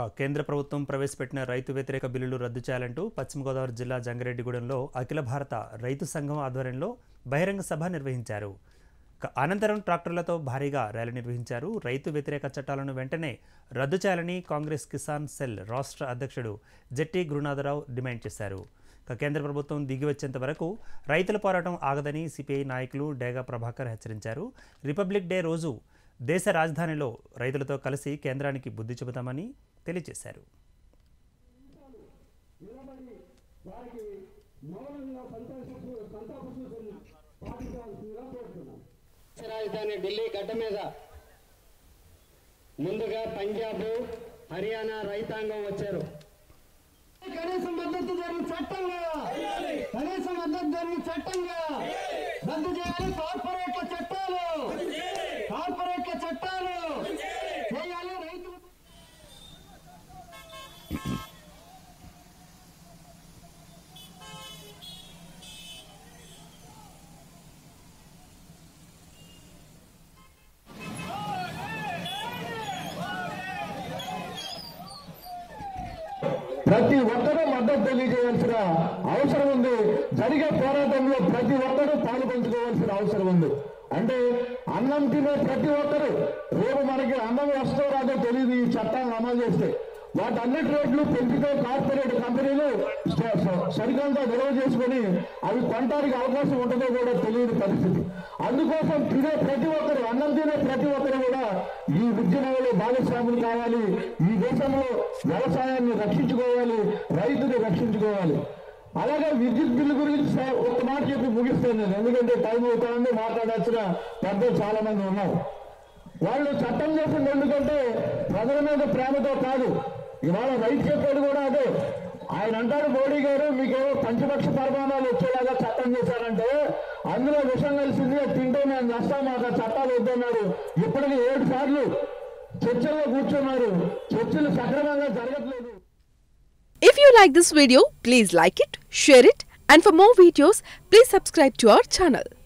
క- కేంద్ర ప్రభుత్వం ప్రవేశపెట్టిన రైతు వ్యతిరేక బిల్లులు రద్దు చేయాలంటూ పశ్చిమ గోదావరి జిల్లా జంగారెడ్డిగూడెంలో అఖిల భారత రైతు సంఘం ఆధ్వర్యంలో బహిరంగ సభ నిర్వహించారు క- అనంతరం ట్రాక్టర్లతో భారీగా ర్యాలీ నిర్వహించారు రైతు వ్యతిరేక చట్టాలను వెంటనే రద్దు చేయాలని కాంగ్రెస్ కిసాన్ సెల్ రాష్ట్ర అధ్యక్షుడు జట్టి గురునాథరావు డిమాండ్ చేశారు క- కేంద్ర ప్రభుత్వం దిగివచ్చేంత వరకు రైతుల పోరాటం ఆగదని సిపిఐ నాయకులు డేగా ప్రభాకర్ హెచ్చరించారు రిపబ్లిక్ డే రోజు దేశ రాజధానిలో రైతులతో కలిసి కేంద్రానికి బుద్ధి చెబుతామని తెలియజేశారు దేశ రాజధాని ఢిల్లీ గడ్డ మీద ముందుగా పంజాబ్ హర్యానా రైతాంగం వచ్చారు కనీస మద్దతు ధరలు చట్టంగా కనీస మద్దతు ధరలు చట్టంగా రద్దు చేయాలి కార్పొరేట్ల చట్టాలు కార్పొరేట్ల చట్టాలు చేయాలి రైతులు ప్రతి ఒక్కరూ మద్దతు తెలియజేయాల్సిన అవసరం ఉంది జరిగే పోరాటంలో ప్రతి ఒక్కరూ పాలు పంచుకోవాల్సిన అవసరం ఉంది అంటే అన్నం తినే ప్రతి ఒక్కరూ రేపు మనకి అన్నం వస్తో రాదో తెలియదు ఈ చట్టాలను అమలు చేస్తే వాటన్నిటి రేట్లు పెంచితే కార్పొరేట్ కంపెనీలు స- స- సరికంతా నిల్వ చేసుకొని అవి కొనడానికి అవకాశం ఉంటుందో కూడా తెలియని పరిస్థితి అందుకోసం తినే ప్రతి ఒక్కరు అన్నం తినే ప్రతి ఒక్కరు కూడా ఈ ఉద్యమంలో భాగస్వాములు కావాలి ఈ దేశంలో వ్యవసాయాన్ని రక్షించుకోవాలి రైతుని రక్షించుకోవాలి అలాగే విద్యుత్ బిల్లు గురించి స- ఒక మాట చెప్పి ముగిస్తాను నేను ఎందుకంటే టైం అవుతా ఉంది మాట్లాడాల్సిన పెద్దలు చాలా మంది ఉన్నారు వాళ్ళు చట్టం చేసింది ఎందుకంటే ప్రజల మీద ప్రేమతో కాదు ఇవాళ రైతు చెప్పేది కూడా అదే ఆయన అంటారు మోడీ గారు మీకేమో పంచపక్ష పరిమాణాలు వచ్చేలాగా చట్టం చేశారంటే అందులో విషం కలిసింది అది తింటే మేము నష్టం మాకు ఆ చట్టాలు వద్దన్నారు ఇప్పటికి ఏడు సార్లు చర్చల్లో కూర్చున్నారు చర్చలు సక్రమంగా జరగట్లేదు If you like this video, please like it, share it, and for more videos, please subscribe to our channel.